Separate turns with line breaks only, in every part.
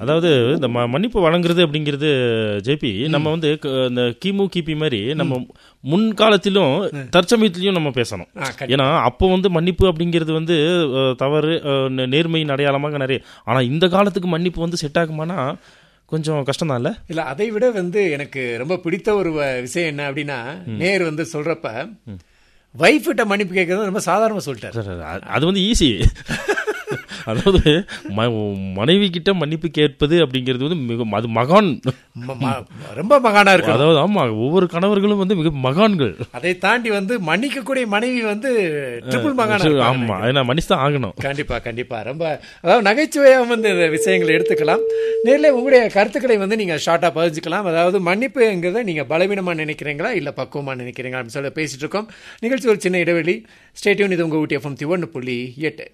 அதாவது இந்த ம- மன்னிப்பு வழங்குறது அப்படிங்கிறது ஜேபி நம்ம வந்து க- இந்த கிமு கிபி மாதிரி நம்ம முன்காலத்திலும் தற்சமயத்திலையும் நம்ம பேசணும்
ஆ, கண்டிப்பா.
ஏன்னா அப்போ வந்து மன்னிப்பு அப்படிங்கிறது வந்து அஹ், தவறு அஹ், நே- நேர்மையின் அடையாளமாக நிறைய ஆனா இந்த காலத்துக்கு மன்னிப்பு வந்து செட் ஆகுமானா கொஞ்சம் கஷ்டம் இல்ல
இல்ல அதை விட வந்து எனக்கு ரொம்ப பிடித்த ஒரு வ- விஷயம் என்ன அப்படின்னா நேர் வந்து சொல்றப்ப வைஃப் கிட்ட மன்னிப்பு கேட்கறது ரொம்ப சாதாரணமா சொல்லிட்டாரு
சார், அது- அது வந்து ஈஸி அதாவது ம- மனைவி கிட்ட மன்னிப்பு கேட்பது அப்படிங்கிறது வந்து மிக அது மகான்
ம- ம- ரொம்ப மகானா இருக்கு
அதாவது ஆமா ஒவ்வொரு கணவர்களும் வந்து மிக மகான்கள்
அதை தாண்டி வந்து மன்னிக்கக்கூடிய மனைவி வந்து ட்ரிபிள் மகானா இருப்பாங்க.
ஆமா ஏன்னா மனுஷன் ஆகணும்
கண்டிப்பா கண்டிப்பா ரொம்ப அதாவது நகைச்சுவையா வந்து இந்த விஷயங்களை எடுத்துக்கலாம் நேர்ல உங்களுடைய கருத்துக்களை வந்து நீங்க ஷார்ட்டா பதிஞ்சுக்கலாம் அதாவது மன்னிப்புங்கிறத நீங்க பலவீனமா நினைக்கிறீங்களா இல்ல பக்குவமா நினைக்கிறீங்களா அப்படின்னு சொல்லி பேசிட்டு இருக்கோம் நிகழ்ச்சி ஒரு சின்ன இடைவெளி ஸ்டேட்யூன் இது உங்க ஊட்டி எஃப்எம் ஒன்று புள்ளி எட்டு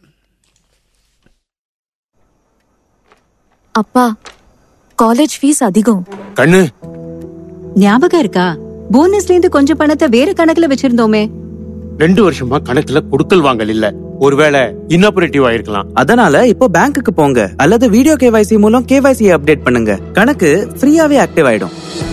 அப்பா காலேஜ் ஃபீஸ் அதிகம்
கண்ணு
ஞாபகம் இருக்கா போனஸ்ல இருந்து கொஞ்சம் பணத்தை வேற கணக்குல வச்சிருந்தோமே
ரெண்டு வருஷமா கணக்குல கொடுக்கல் வாங்கல் இல்ல ஒருவேளை இன்னாபரேட்டிவ் ஆயிருக்கலாம்
அதனால இப்போ பேங்க்குக்கு போங்க அல்லது வீடியோ கேவைசி மூலம் கேவைசி அப்டேட் பண்ணுங்க கணக்கு ஃப்ரீயாவே ஆக்டிவ் ஆயிடும்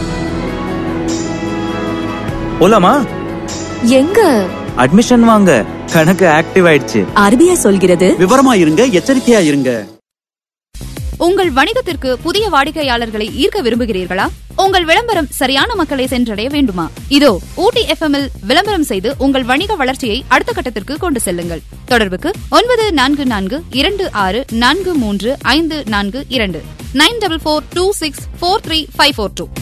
போலாமா
எங்க
அட்மிஷன் வாங்க கணக்கு ஆக்டிவ் ஆயிடுச்சு
ஆர்பிஐ சொல்கிறது
விவரமா இருங்க எச்சரிக்கையா இருங்க
உங்கள் வணிகத்திற்கு புதிய வாடிக்கையாளர்களை ஈர்க்க விரும்புகிறீர்களா உங்கள் விளம்பரம் சரியான மக்களை சென்றடைய வேண்டுமா இதோ ஊட்டி எஃப்எம் இல் விளம்பரம் செய்து உங்கள் வணிக வளர்ச்சியை அடுத்த கட்டத்திற்கு கொண்டு செல்லுங்கள் தொடர்புக்கு ஒன்பது நான்கு நான்கு இரண்டு ஆறு நான்கு மூன்று ஐந்து நான்கு இரண்டு nine double four two six four three five four two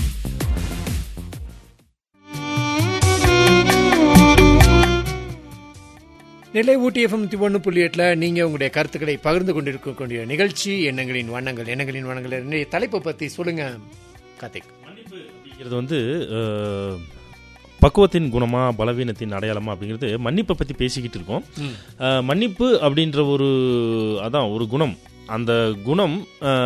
Nellai Ooty FM ஒன்று புள்ளி எட்டில் நீங்கள் உங்களுடைய கருத்துக்களை பகிர்ந்து கொண்டிருக்கக்கூடிய நிகழ்ச்சி எண்ணங்களின் வண்ணங்கள் எண்ணங்களின் வண்ணங்கள் என்னுடைய தலைப்பை பற்றி சொல்லுங்க கார்த்திக்
அப்படிங்கிறது வந்து அஹ், பக்குவத்தின் குணமா பலவீனத்தின் அடையாளமா அப்படிங்கிறது மன்னிப்பை பத்தி பேசிக்கிட்டு இருக்கோம் அஹ், மன்னிப்பு அப்படின்ற ஒரு அதான் ஒரு குணம் அந்த குணம்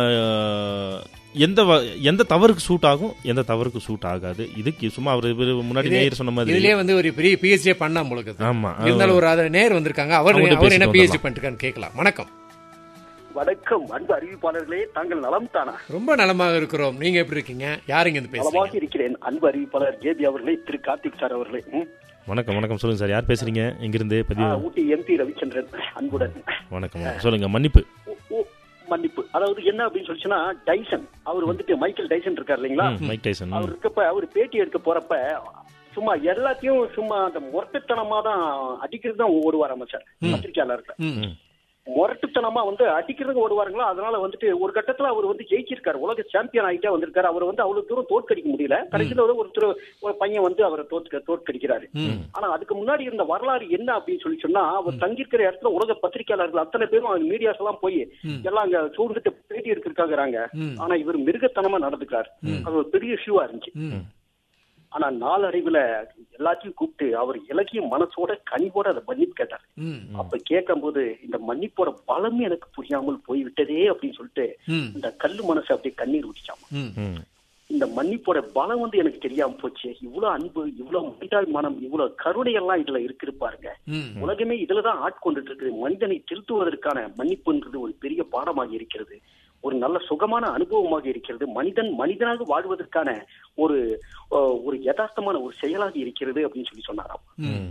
அஹ், எந்த வ- எந்த தவறுக்கு சூட் ஆகும் எந்த தவறுக்கு சூட் ஆகாது இதுக்கு சும்மா அவர் இவரு முன்னாடி
இதே-
நேயர் சொன்ன மாதிரி
இதுலயே வந்து ஒரு பெரிய பிஹெச்டி பண்ணா உங்களுக்கு
ஆமா
இருந்தாலும் ஒரு அதை நேர் வந்திருக்காங்க அவர்
அவங்கள்ட்ட
அவர் என்ன
பேசிட்டு
பிஹெச்டி
வந்துடலாம்.
பண்ணிருக்கான்னு கேட்கலாம் வணக்கம்
வணக்கம் அன்பு அறிவிப்பாளர்களே தாங்கள் நலம் தானா
ரொம்ப நலமாக இருக்கிறோம் நீங்க எப்படி இருக்கீங்க யாருங்க இருந்து
நலமாக
பேசுறீங்க
இருக்கிறேன் அன்பு அறிவிப்பாளர் ஜேபி அவர்களே திரு கார்த்திக் சார் அவர்களே ம்.
வணக்கம் வணக்கம் சொல்லுங்க சார் யார் பேசுறீங்க எங்கிருந்து
ஆ,
பதிவு
ஊட்டி எம்பி ரவிச்சந்திரன் அன்புடன்
வணக்கம் வணக்கம். சொல்லுங்க மன்னிப்பு
ஓ, ஓ, மன்னிப்பு அதாவது என்ன அப்படின்னு சொல்லிச்சுன்னா டைசன் அவர் வந்துட்டு மைக்கேல் டைசன் இருக்கார் இல்லைங்களா
ம், மைக் டைசன்
அவர் இருக்கப்ப அவர் பேட்டி எடுக்க போறப்ப சும்மா எல்லாத்தையும் சும்மா அந்த முரட்டுத்தனமா தான் அடிக்கிறது தான் ஓடுவாராம சார் பத்திரிகையாளர்கிட்ட
ம்.
முரட்டுத்தனமா வந்து அடிக்கிறதுக்கு ஓடுவாருங்களா அதனால வந்துட்டு ஒரு கட்டத்துல அவர் வந்து ஜெயிச்சிருக்காரு உலக சாம்பியன் ஆகிட்டே வந்திருக்காரு அவர் வந்து அவ்வளவு தூரம் தோற்கடிக்க முடியல கடைசியில வந்து ஒருத்தர் ஒரு பையன் வந்து அவரை தோற்க தோற்கடிக்கிறாரு ஆனா அதுக்கு முன்னாடி இருந்த வரலாறு என்ன அப்படின்னு சொல்லி சொன்னா அவர் தங்கியிருக்கிற இடத்துல உலக பத்திரிகையாளர்கள் அத்தனை பேரும் மீடியாஸ் எல்லாம் போய் எல்லாம் அங்க சூழ்ந்துட்டு பேட்டி எடுக்கிறதுக்காக ஆனா இவர் மிருகத்தனமா நடந்துக்கிறாரு அது ஒரு பெரிய இஷ்யூவா இருந்துச்சு
ம்.
ஆனா நாளடைவுல எல்லாத்தையும் கூப்பிட்டு அவர் இலக்கிய மனசோட கனிவோட அதை மன்னிப்பு கேட்டார்
ம்.
அப்ப கேட்கும்போது இந்த மன்னிப்போட பலமே எனக்கு புரியாமல் போய்விட்டதே அப்படின்னு சொல்லிட்டு
ம்.
இந்த கல்லு மனசு அப்படியே கண்ணீர் ஊற்றிச்சாமா
ம்.
ம்
இந்த மன்னிப்போட பலம் வந்து எனக்கு தெரியாம போச்சு இவ்வளவு அன்பு இவ்வளவு மனிதாள் மனம் இவ்வளவு கருணை எல்லாம் இதுல இருக்குது பாருங்க
ம்.
உலகமே இதுலதான் ஆட்கொண்டுட்டு இருக்குது மனிதனை திருத்துவதற்கான மன்னிப்புன்றது ஒரு பெரிய பாடமாக இருக்கிறது ஒரு நல்ல சுகமான அனுபவமாக இருக்கிறது மனிதன் மனிதனாக வாழ்வதற்கான ஒரு அஹ், ஒரு யதார்த்தமான ஒரு செயலாக இருக்கிறது அப்படின்னு சொல்லி சொன்னாராம்
ம்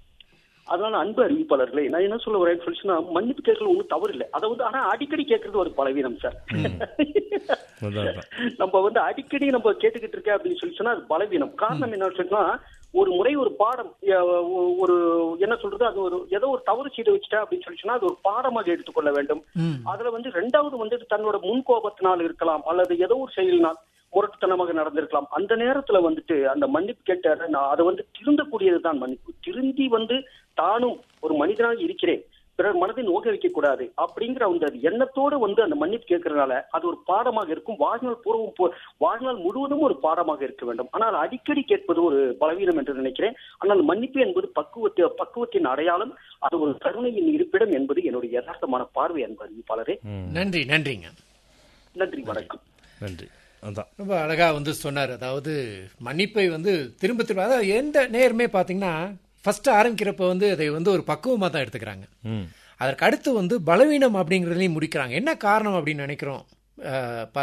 அதனால அன்பு அறிவிப்பாளர்களே நான் என்ன சொல்ல வரேன்னு சொல்லி சொன்னா மன்னிப்பு கேட்கறது ஒன்றும் தவறு இல்லை அதை வந்து ஆனா அடிக்கடி கேட்கறது ஒரு பலவீனம் சார்
அதான், அதான்.
நம்ம வந்து அடிக்கடி நம்ம கேட்டுக்கிட்டு இருக்க அப்படின்னு சொல்லி சொன்னா அது பலவீனம் காரணம் என்ன சொன்னா ஒரு முறை ஒரு பாடம் அஹ், ஒ- ஒரு என்ன சொல்றது அது ஒரு ஏதோ ஒரு தவறு செய்து வச்சுட்டேன் அப்படின்னு சொல்லி சொன்னா அது ஒரு பாடமாக எடுத்துக்கொள்ள வேண்டும் அதுல வந்து ரெண்டாவது வந்துட்டு தன்னோட முன் கோபத்தினால் இருக்கலாம் அல்லது ஏதோ ஒரு செயலினால் முரட்டுத்தனமாக நடந்திருக்கலாம் அந்த நேரத்துல வந்துட்டு அந்த மன்னிப்பு கேட்ட நான் அதை வந்து திருந்தக்கூடியதுதான் மன்னிப்பு திருந்தி வந்து தானும் ஒரு மனிதனாக இருக்கிறேன் பிறர் மனதை நோக வைக்க கூடாது அப்படிங்கிற அந்த எண்ணத்தோடு வந்து அந்த மன்னிப்பு கேட்கறதுனால அது ஒரு பாடமாக இருக்கும் வாழ்நாள் பூர்வம் போ- வாழ்நாள் முழுவதும் ஒரு பாடமாக இருக்க வேண்டும் ஆனால் அடிக்கடி கேட்பது ஒரு பலவீனம் என்று நினைக்கிறேன் ஆனால் மன்னிப்பு என்பது பக்குவத்தை பக்குவத்தின் அடையாளம் அது ஒரு கருணையின் இருப்பிடம் என்பது என்னுடைய யதார்த்தமான பார்வை என்பது அறிவிப்பாளரே
நன்றி நன்றிங்க
நன்றி வணக்கம்
நன்றி அதான்
ரொம்ப அழகா வந்து சொன்னார் அதாவது மன்னிப்பை வந்து திரும்ப திரும்ப அதாவது எந்த நேருமே பாத்தீங்கன்னா ஃபர்ஸ்ட் ஆரம்பிக்கிறப்ப வந்து அதை வந்து ஒரு பக்குவமா தான் எடுத்துக்கிறாங்க
ம்
அதற்கு அடுத்து வந்து பலவீனம் அப்படிங்கறதையும் முடிக்கிறாங்க என்ன காரணம் அப்படின்னு நினைக்கிறோம் அஹ்,